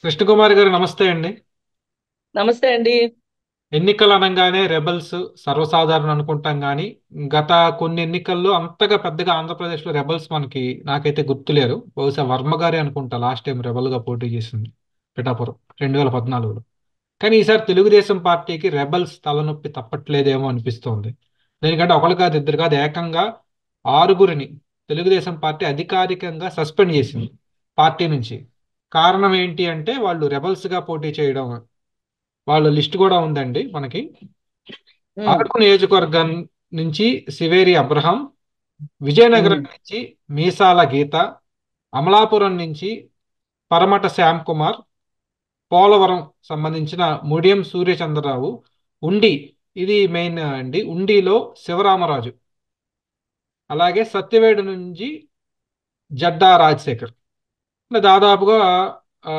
కృష్ణకుమారి గారు నమస్తే అండి నమస్తే అండి ఎన్నికలు అనగానే రెబల్స్ సర్వసాధారణం అనుకుంటాం కానీ గత కొన్ని ఎన్నికల్లో అంతగా పెద్దగా ఆంధ్రప్రదేశ్లో రెబల్స్ మనకి నాకైతే గుర్తులేరు బహుశా వర్మ గారే అనుకుంటా లాస్ట్ టైం రెబల్గా పోటీ చేసింది పిఠాపురం రెండు వేల పద్నాలుగులో కానీ ఈసారి తెలుగుదేశం పార్టీకి రెబల్స్ తలనొప్పి తప్పట్లేదేమో అనిపిస్తోంది దీనికంటే ఒకరు కాదు ఇద్దరు కాదు ఏకంగా ఆరుగురిని తెలుగుదేశం పార్టీ అధికారికంగా సస్పెండ్ చేసింది పార్టీ నుంచి కారణం ఏంటి అంటే వాళ్ళు రెబల్స్గా పోటీ చేయడం వాళ్ళ లిస్ట్ కూడా ఉందండి మనకి ఉమ్, అరకు నియోజకవర్గం నుంచి సివేరి అబ్రహం విజయనగరం ఉమ్, నుంచి మీసాల గీత అమలాపురం నుంచి పరమట శ్యామ్ కుమార్ పోలవరం సంబంధించిన ముడియం సూర్యచంద్రరావు ఉండి ఇది మెయిన్ అండి ఉండిలో శివరామరాజు అలాగే సత్యవేడు నుంచి జడ్డా రాజశేఖర్ ఇలా దాదాపుగా ఆ,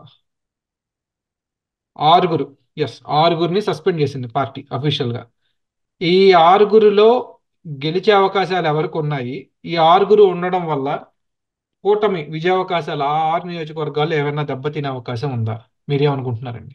ఆరుగురు ఎస్ ఆరుగురిని సస్పెండ్ చేసింది పార్టీ అఫీషియల్గా ఈ ఆరుగురిలో గెలిచే అవకాశాలు ఎవరికి ఉన్నాయి ఈ ఆరుగురు ఉండడం వల్ల కూటమి విజయావకాశాలు ఆ ఆరు నియోజకవర్గాల్లో ఏమైనా దెబ్బతినే అవకాశం ఉందా మీరేమనుకుంటున్నారండి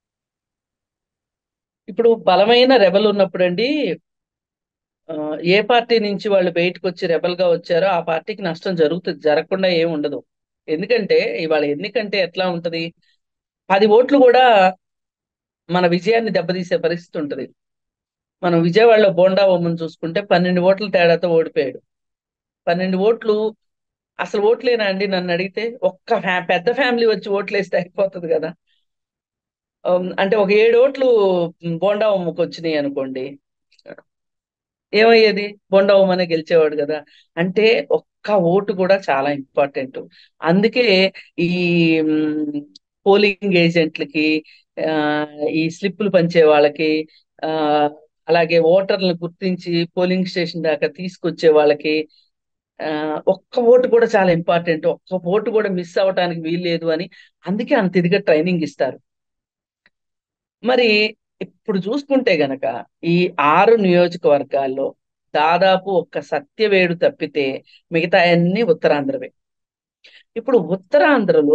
ఇప్పుడు బలమైన రెబల్ ఉన్నప్పుడు అండి ఆ, ఏ పార్టీ నుంచి వాళ్ళు బయటకు వచ్చి రెబల్ గా వచ్చారో ఆ పార్టీకి నష్టం జరుగుతుంది జరగకుండా ఏం ఉండదు ఎందుకంటే ఇవాళ ఎన్నికంటే ఎట్లా ఉంటది పది ఓట్లు కూడా మన విజయాన్ని దెబ్బతీసే పరిస్థితి ఉంటది మనం విజయవాడలో బోండా బొమ్మను చూసుకుంటే పన్నెండు ఓట్ల తేడాతో ఓడిపోయాడు పన్నెండు ఓట్లు అసలు ఓట్లేనా అండి నన్ను అడిగితే ఒక్క ఫ్యా- పెద్ద ఫ్యామిలీ వచ్చి ఓట్లు వేస్తే అయిపోతుంది కదా ఉమ్, అంటే ఒక ఏడు ఓట్లు బోండా బొమ్మకు వచ్చినాయి అనుకోండి ఏమయ్యేది బొండా ఉమ్మనే గెలిచేవాడు కదా అంటే ఒక్క ఓటు కూడా చాలా ఇంపార్టెంట్ అందుకే ఈ మ్, పోలింగ్ ఏజెంట్లకి ఆ, ఈ స్లిప్పులు పంచే వాళ్ళకి ఆ, అలాగే ఓటర్లను గుర్తించి పోలింగ్ స్టేషన్ దాకా తీసుకొచ్చే వాళ్ళకి ఆ, ఒక్క ఓటు కూడా చాలా ఇంపార్టెంట్ ఒక్క ఓటు కూడా మిస్ అవ్వటానికి వీల్లేదు అని అందుకే అంత ఇదిగా ట్రైనింగ్ ఇస్తారు మరి ఇప్పుడు చూసుకుంటే గనక ఈ ఆరు నియోజకవర్గాల్లో దాదాపు ఒక్క సత్యవేడు తప్పితే మిగతా అన్ని ఉత్తరాంధ్రవే ఇప్పుడు ఉత్తరాంధ్రలో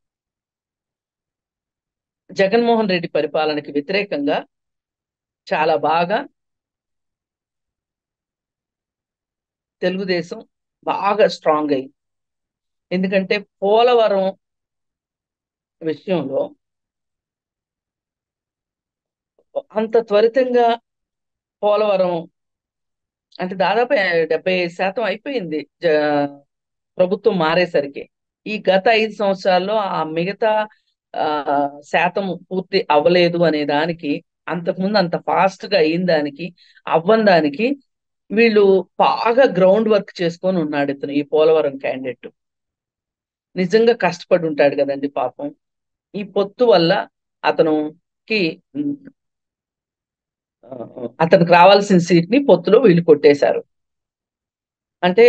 జగన్మోహన్ రెడ్డి పరిపాలనకి వ్యతిరేకంగా చాలా బాగా తెలుగుదేశం బాగా స్ట్రాంగ్ అయింది ఎందుకంటే పోలవరం విషయంలో అంత త్వరితంగా పోలవరం అంటే దాదాపు డెబ్బై శాతం అయిపోయింది జ- ప్రభుత్వం మారేసరికి ఈ గత ఐదు సంవత్సరాల్లో ఆ మిగతా ఆ శాతం పూర్తి అవ్వలేదు అనే దానికి అంతకుముందు అంత ఫాస్ట్ గా అయిన దానికి అవ్వని దానికి వీళ్ళు బాగా గ్రౌండ్ వర్క్ చేసుకొని ఉన్నాడు ఇతను ఈ పోలవరం క్యాండిడేట్ నిజంగా కష్టపడి ఉంటాడు కదండి పాపం ఈ పొత్తు వల్ల అతనుకి ఉమ్, ఆ, అతనికి రావాల్సిన సీట్ ని పొత్తులో వీళ్ళు కొట్టేశారు అంటే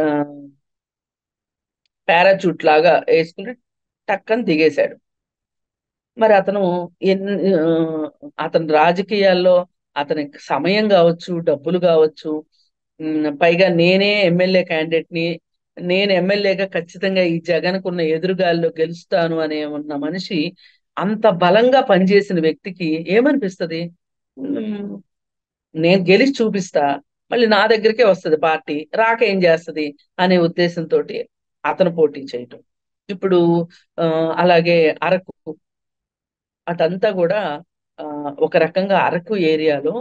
పారాచూట్ లాగా వేసుకుని టక్కని దిగేశాడు మరి అతను ఎన్ని ఆ, అతని రాజకీయాల్లో అతని సమయం కావచ్చు డబ్బులు కావచ్చు ఉమ్, పైగా నేనే ఎమ్మెల్యే క్యాండిడేట్ ని నేను ఎమ్మెల్యేగా ఖచ్చితంగా ఈ జగన్కు ఉన్న ఎదురుగాల్లో గెలుస్తాను అనే ఉన్న మనిషి అంత బలంగా పనిచేసిన వ్యక్తికి ఏమనిపిస్తది ఉమ్, నేను గెలిచి చూపిస్తా మళ్ళీ నా దగ్గరికే వస్తది పార్టీ రాక ఏం చేస్తది అనే ఉద్దేశంతో అతను పోటీ చేయటం ఇప్పుడు ఆ, అలాగే అరకు అటంతా కూడా ఆ, ఒక రకంగా అరకు ఏరియాలో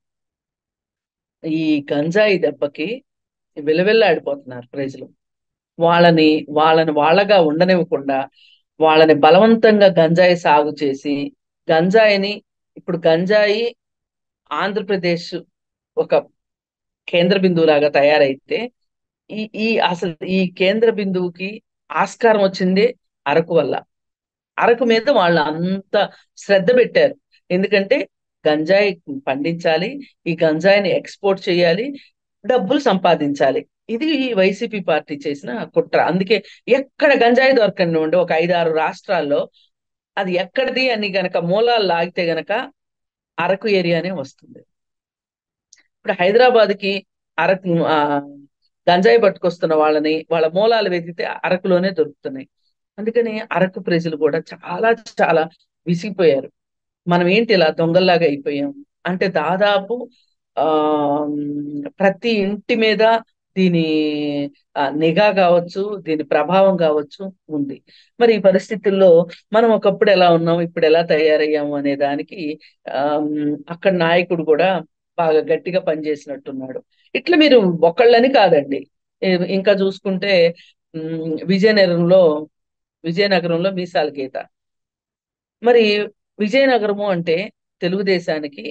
ఈ గంజాయి దెబ్బకి విలవిల్లాడిపోతున్నారు ప్రజలు వాళ్ళని వాళ్ళని వాళ్ళగా ఉండనివ్వకుండా వాళ్ళని బలవంతంగా గంజాయి సాగు చేసి గంజాయిని ఇప్పుడు గంజాయి ఆంధ్రప్రదేశ్ ఒక కేంద్ర బిందువు లాగా తయారైతే ఈ ఈ అసలు ఈ కేంద్ర బిందువుకి ఆస్కారం వచ్చిందే అరకు వల్ల అరకు మీద వాళ్ళు అంత శ్రద్ధ పెట్టారు ఎందుకంటే గంజాయి పండించాలి ఈ గంజాయిని ఎక్స్పోర్ట్ చేయాలి డబ్బులు సంపాదించాలి ఇది ఈ వైసీపీ పార్టీ చేసిన కుట్ర అందుకే ఎక్కడ గంజాయి దొరకనివ్వండి ఒక ఐదారు రాష్ట్రాల్లో అది ఎక్కడిది అని గనక మూలాలు లాగితే గనక అరకు ఏరియానే వస్తుంది ఇప్పుడు హైదరాబాద్ కి అరకు ఆ, గంజాయి పట్టుకొస్తున్న వాళ్ళని వాళ్ళ మూలాలు వెతికితే అరకులోనే దొరుకుతున్నాయి అందుకని అరకు ప్రజలు కూడా చాలా చాలా విసిగిపోయారు మనం ఏంటి ఇలా దొంగల్లాగా అయిపోయాం అంటే దాదాపు ఆ ప్రతి ఇంటి మీద దీని ఆ, నిఘా కావచ్చు దీని ప్రభావం కావచ్చు ఉంది మరి ఈ పరిస్థితుల్లో మనం ఒకప్పుడు ఎలా ఉన్నాం ఇప్పుడు ఎలా తయారయ్యాము అనే దానికి ఆ, అక్కడ నాయకుడు కూడా బాగా గట్టిగా పనిచేసినట్టున్నాడు ఇట్లా మీరు ఒకళ్ళని కాదండి ఏ- ఇంకా చూసుకుంటే ఉమ్, విజయనగరంలో విజయనగరంలో మీసాల గీత మరి విజయనగరము అంటే తెలుగుదేశానికి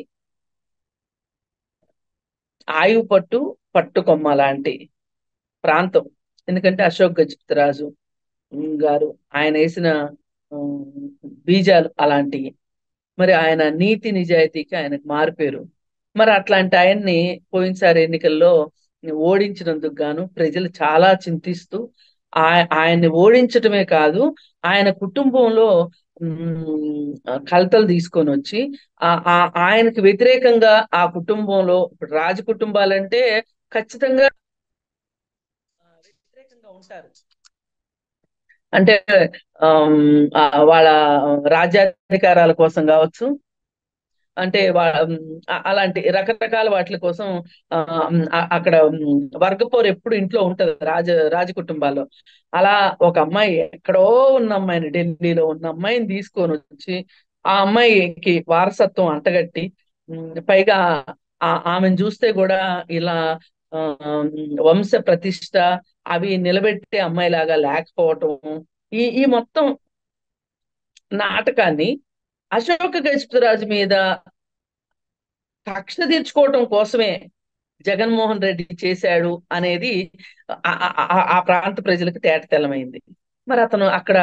ఆయువు పట్టు పట్టుకొమ్మ లాంటి ప్రాంతం ఎందుకంటే అశోక్ గజపతిరాజు ఉమ్, గారు ఆయన వేసిన ఉమ్, బీజాలు అలాంటివి మరి ఆయన నీతి నిజాయితీకి ఆయనకు మారిపోయారు మరి అట్లాంటి ఆయన్ని పోయినసారి ఎన్నికల్లో ఓడించినందుకు గాను ప్రజలు చాలా చింతిస్తూ ఆయ- ఆయన్ని ఓడించటమే కాదు ఆయన కుటుంబంలో ఉమ్, కలతలు తీసుకొని వచ్చి ఆ- ఆ- ఆయనకు వ్యతిరేకంగా ఆ కుటుంబంలో ఇప్పుడు రాజ కుటుంబాలంటే ఖచ్చితంగా ఆ, వ్యతిరేకంగా ఉంటారు అంటే ఆమ్, ఆ, వాళ్ళ రాజ్యాధికారాల కోసం కావచ్చు అంటే వా- ఉమ్, అ- అలాంటి రకరకాల వాటి కోసం ఆ, ఉమ్, అ- అక్కడ ఉమ్, వర్గపోరు ఎప్పుడు ఇంట్లో ఉంటది రాజ రాజ కుటుంబాల్లో అలా ఒక అమ్మాయి ఎక్కడో ఉన్న అమ్మాయిని ఢిల్లీలో ఉన్న అమ్మాయిని తీసుకొని వచ్చి ఆ అమ్మాయికి వారసత్వం అంటగట్టి ఉమ్, పైగా ఆ- ఆమెను చూస్తే కూడా ఇలా ఆ, వంశ ప్రతిష్ట అవి నిలబెట్టే అమ్మాయిలాగా లేకపోవటం ఈ ఈ మొత్తం నాటకాన్ని అశోక గజపతిరాజు మీద కక్ష తీర్చుకోవటం కోసమే జగన్మోహన్ రెడ్డి చేశాడు అనేది ఆ- ఆ- ఆ- ఆ ప్రాంత ప్రజలకు తేటతెల్లమైంది మరి అతను అక్కడ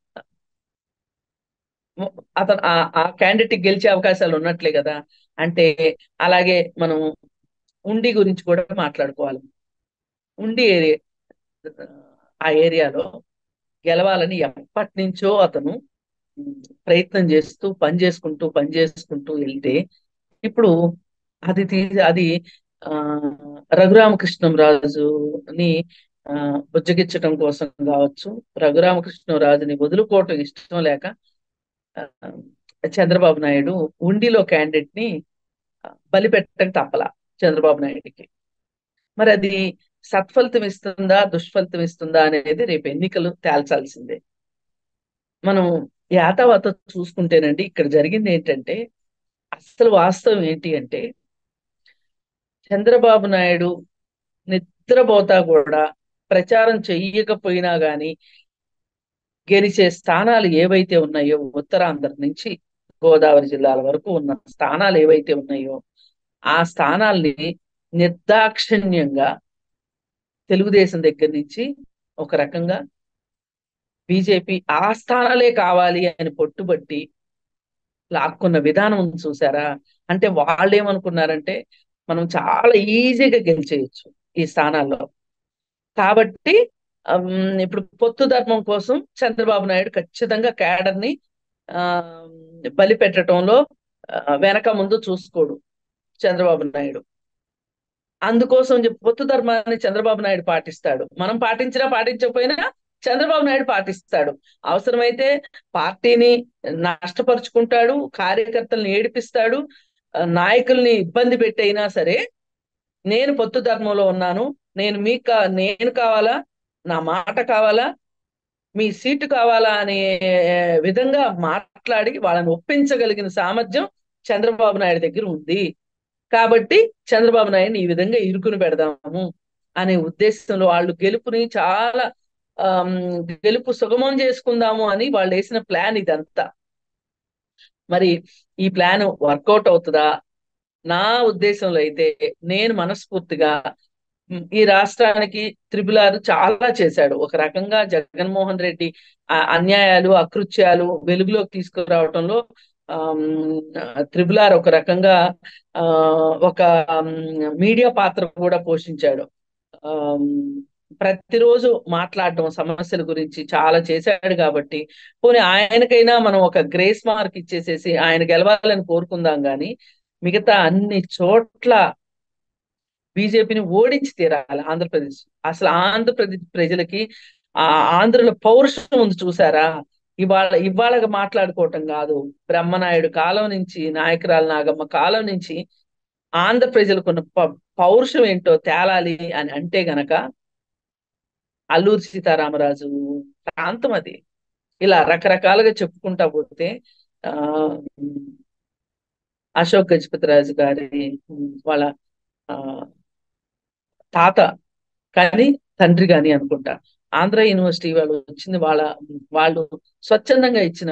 అతను ఆ ఆ క్యాండిడేట్ గెలిచే అవకాశాలు ఉన్నట్లే కదా అంటే అలాగే మనం ఉండి గురించి కూడా మాట్లాడుకోవాలి ఉండి ఏరియా ఆ ఏరియాలో గెలవాలని ఎప్పటి నుంచో అతను ఉమ్, ప్రయత్నం చేస్తూ పని చేసుకుంటూ పని చేసుకుంటూ వెళ్తే ఇప్పుడు అది తీ అది ఆ రఘురామకృష్ణంరాజుని ఆ బుజ్జగించటం కోసం కావచ్చు రఘురామకృష్ణరాజుని వదులుకోవటం ఇష్టం లేక ఆ, చంద్రబాబు నాయుడు ఉండిలో క్యాండిడేట్ ని బలి పెట్టడం తప్పల చంద్రబాబు నాయుడికి మరి అది సత్ఫలితం ఇస్తుందా దుష్ఫలితం ఇస్తుందా అనేది రేపు ఎన్నికలు తేల్చాల్సిందే మనం యాతావాత చూసుకుంటేనండి ఇక్కడ జరిగింది ఏంటంటే అసలు వాస్తవం ఏంటి అంటే చంద్రబాబు నాయుడు నిద్రపోతా కూడా ప్రచారం చెయ్యకపోయినా గాని గెలిచే స్థానాలు ఏవైతే ఉన్నాయో ఉత్తరాంధ్ర నుంచి గోదావరి జిల్లాల వరకు ఉన్న స్థానాలు ఏవైతే ఉన్నాయో ఆ స్థానాల్ని నిర్దాక్షిణ్యంగా తెలుగుదేశం దగ్గర నుంచి ఒక రకంగా బీజేపీ ఆ స్థానాలే కావాలి అని పట్టుబట్టి లాక్కున్న విధానం ఉంది చూసారా అంటే వాళ్ళు ఏమనుకున్నారంటే మనం చాలా ఈజీగా గెలిచేయచ్చు ఈ స్థానాల్లో కాబట్టి అమ్, ఇప్పుడు పొత్తు ధర్మం కోసం చంద్రబాబు నాయుడు ఖచ్చితంగా క్యాడర్ ని ఆ బలి పెట్టడంలో ఆ, వెనక ముందు చూసుకోడు చంద్రబాబు నాయుడు అందుకోసం చెప్పి పొత్తు ధర్మాన్ని చంద్రబాబు నాయుడు పాటిస్తాడు మనం పాటించినా పాటించకపోయినా చంద్రబాబు నాయుడు పాటిస్తాడు అవసరమైతే పార్టీని నష్టపరుచుకుంటాడు కార్యకర్తల్ని ఏడిపిస్తాడు ఆ, నాయకుల్ని ఇబ్బంది పెట్టైనా సరే నేను పొత్తు ధర్మంలో ఉన్నాను నేను మీకు కా- నేను కావాలా నా మాట కావాలా మీ సీటు కావాలా అనే విధంగా మాట్లాడి వాళ్ళని ఒప్పించగలిగిన సామర్థ్యం చంద్రబాబు నాయుడు దగ్గర ఉంది కాబట్టి చంద్రబాబు నాయుడిని ఈ విధంగా ఇరుకుని పెడదాము అనే ఉద్దేశంలో వాళ్ళు గెలుపుని చాలా ఆమ్, గెలుపు సుగమం చేసుకుందాము అని వాళ్ళు వేసిన ప్లాన్ ఇదంతా మరి ఈ ప్లాన్ వర్కౌట్ అవుతుందా నా ఉద్దేశంలో అయితే నేను మనస్ఫూర్తిగా ఉమ్, ఈ రాష్ట్రానికి త్రిపుల్ ఆర్ చాలా చేశాడు ఒక రకంగా జగన్మోహన్ రెడ్డి ఆ అన్యాయాలు అకృత్యాలు వెలుగులోకి తీసుకురావడంలో త్రిపుల్ ఆర్ ఒక రకంగా ఆ ఒక మీడియా పాత్ర కూడా పోషించాడు ఆమ్, ప్రతిరోజు మాట్లాడడం సమస్యల గురించి చాలా చేశాడు కాబట్టి పోనీ ఆయనకైనా మనం ఒక గ్రేస్ మార్క్ ఇచ్చేసేసి ఆయన గెలవాలని కోరుకుందాం గాని మిగతా అన్ని చోట్ల బీజేపీని ఓడించి తీరాలి ఆంధ్రప్రదేశ్ అసలు ఆంధ్రప్రదేశ్ ప్రజలకి ఆ ఆంధ్రుల పౌరుషం ఉంది చూసారా ఇవాళ ఇవాళ మాట్లాడుకోవటం కాదు బ్రహ్మనాయుడు కాలం నుంచి నాయకురాల నాగమ్మ కాలం నుంచి ఆంధ్ర ప్రజలకున్న ప- పౌరుషం ఏంటో తేలాలి అని అంటే గనక అల్లూరి సీతారామరాజు ప్రాంతం అది ఇలా రకరకాలుగా చెప్పుకుంటా పోతే ఆ అశోక్ గజపతిరాజు గారి ఉమ్, వాళ్ళ ఆ తాత కానీ తండ్రి గాని అనుకుంటా ఆంధ్ర యూనివర్సిటీ వాళ్ళు వచ్చింది వాళ్ళ వాళ్ళు స్వచ్ఛందంగా ఇచ్చిన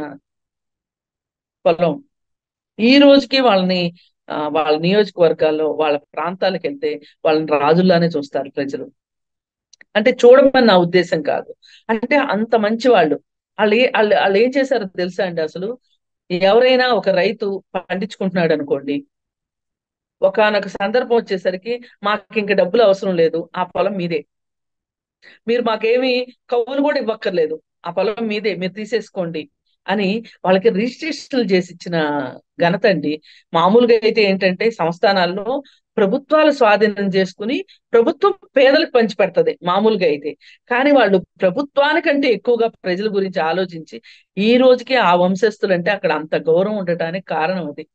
పొలం ఈ రోజుకి వాళ్ళని ఆ, వాళ్ళ నియోజకవర్గాల్లో వాళ్ళ ప్రాంతాలకు వెళ్తే వాళ్ళని రాజుల్లానే చూస్తారు ప్రజలు అంటే చూడమని నా ఉద్దేశం కాదు అంటే అంత మంచి వాళ్ళు వాళ్ళు ఏ- వాళ్ళు వాళ్ళు ఏం చేశారో తెలుసా అండి అసలు ఎవరైనా ఒక రైతు పండించుకుంటున్నాడు అనుకోండి ఒకానొక సందర్భం వచ్చేసరికి మాకు ఇంక డబ్బులు అవసరం లేదు ఆ పొలం మీదే మీరు మాకేమి కవులు కూడా ఇవ్వక్కర్లేదు ఆ పొలం మీదే మీరు తీసేసుకోండి అని వాళ్ళకి రిజిస్ట్రేషన్లు చేసి ఇచ్చిన ఘనత అండి మామూలుగా అయితే ఏంటంటే సంస్థానాల్లో ప్రభుత్వాలు స్వాధీనం చేసుకుని ప్రభుత్వం పేదలకు పంచి పెడతది మామూలుగా అయితే కానీ వాళ్ళు ప్రభుత్వానికంటే ఎక్కువగా ప్రజల గురించి ఆలోచించి ఈ రోజుకి ఆ వంశస్థులు అంటే అక్కడ అంత గౌరవం ఉండటానికి కారణం అది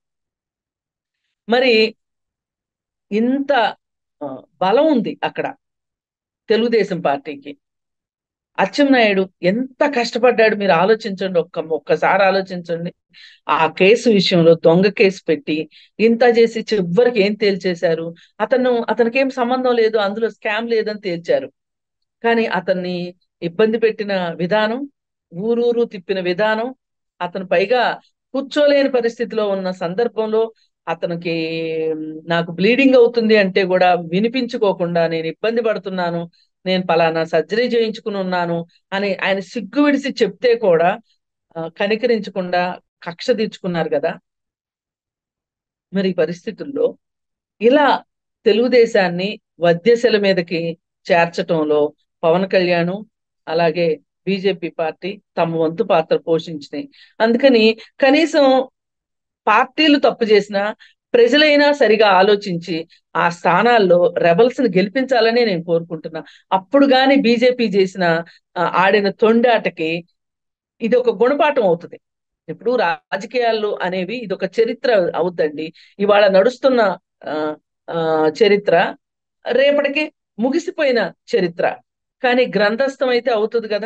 మరి ఇంత ఆ, బలం ఉంది అక్కడ తెలుగుదేశం పార్టీకి అచ్చెన్నాయుడు ఎంత కష్టపడ్డాడు మీరు ఆలోచించండి ఒక్క ఒక్కసారి ఆలోచించండి ఆ కేసు విషయంలో దొంగ కేసు పెట్టి ఇంత చేసి చివరికి ఏం తేల్చేశారు అతను అతనికి ఏం సంబంధం లేదు అందులో స్కామ్ లేదని తేల్చారు కానీ అతన్ని ఇబ్బంది పెట్టిన విధానం ఊరూరు తిప్పిన విధానం అతను పైగా కూర్చోలేని పరిస్థితిలో ఉన్న సందర్భంలో అతనికి మ్, నాకు బ్లీడింగ్ అవుతుంది అంటే కూడా వినిపించుకోకుండా నేను ఇబ్బంది పడుతున్నాను నేను పలానా సర్జరీ చేయించుకుని ఉన్నాను అని ఆయన సిగ్గు విడిసి చెప్తే కూడా ఆ, కనికరించకుండా కక్ష తీర్చుకున్నారు కదా మరి ఈ పరిస్థితుల్లో ఇలా తెలుగుదేశాన్ని వద్యశల మీదకి చేర్చటంలో పవన్ కళ్యాణ్ అలాగే బీజేపీ పార్టీ తమ వంతు పాత్ర పోషించినాయి అందుకని కనీసం పార్టీలు తప్పు చేసినా ప్రజలైనా సరిగా ఆలోచించి ఆ స్థానాల్లో రెబల్స్ ని గెలిపించాలని నేను కోరుకుంటున్నా అప్పుడు గాని బీజేపీ చేసిన ఆ, ఆడిన తొండాటకి ఇది ఒక గుణపాఠం అవుతుంది ఇప్పుడు రాజకీయాలు అనేవి ఇది ఒక చరిత్ర అవుద్దండి ఇవాళ నడుస్తున్న ఆ, ఆ, చరిత్ర రేపటికి ముగిసిపోయిన చరిత్ర కానీ గ్రంథస్థం అయితే అవుతుంది కదా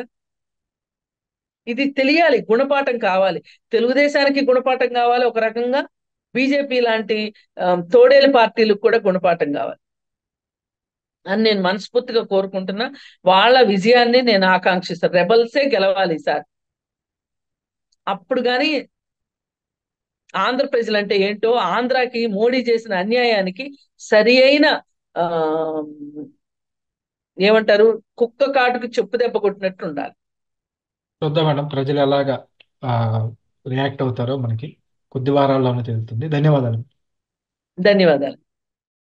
ఇది తెలియాలి గుణపాఠం కావాలి తెలుగుదేశానికి గుణపాఠం కావాలి ఒక రకంగా బీజేపీ లాంటి ఆ, తోడేలు పార్టీలకు కూడా గుణపాఠం కావాలి అని నేను మనస్ఫూర్తిగా కోరుకుంటున్నా వాళ్ళ విజయాన్ని నేను ఆకాంక్షిస్తాను రెబల్సే గెలవాలి సార్ అప్పుడు కానీ ఆంధ్ర ప్రజలంటే ఏంటో ఆంధ్రాకి మోడీ చేసిన అన్యాయానికి సరి అయిన ఆ, ఏమంటారు కుక్క కాటుకు చెప్పు దెబ్బ కొట్టినట్టు ఉండాలి చూద్దాం మేడం ప్రజలు ఎలాగా రియాక్ట్ అవుతారో మనకి కొద్ది వారాల్లోనే తెలుస్తుంది ధన్యవాదాలు ధన్యవాదాలు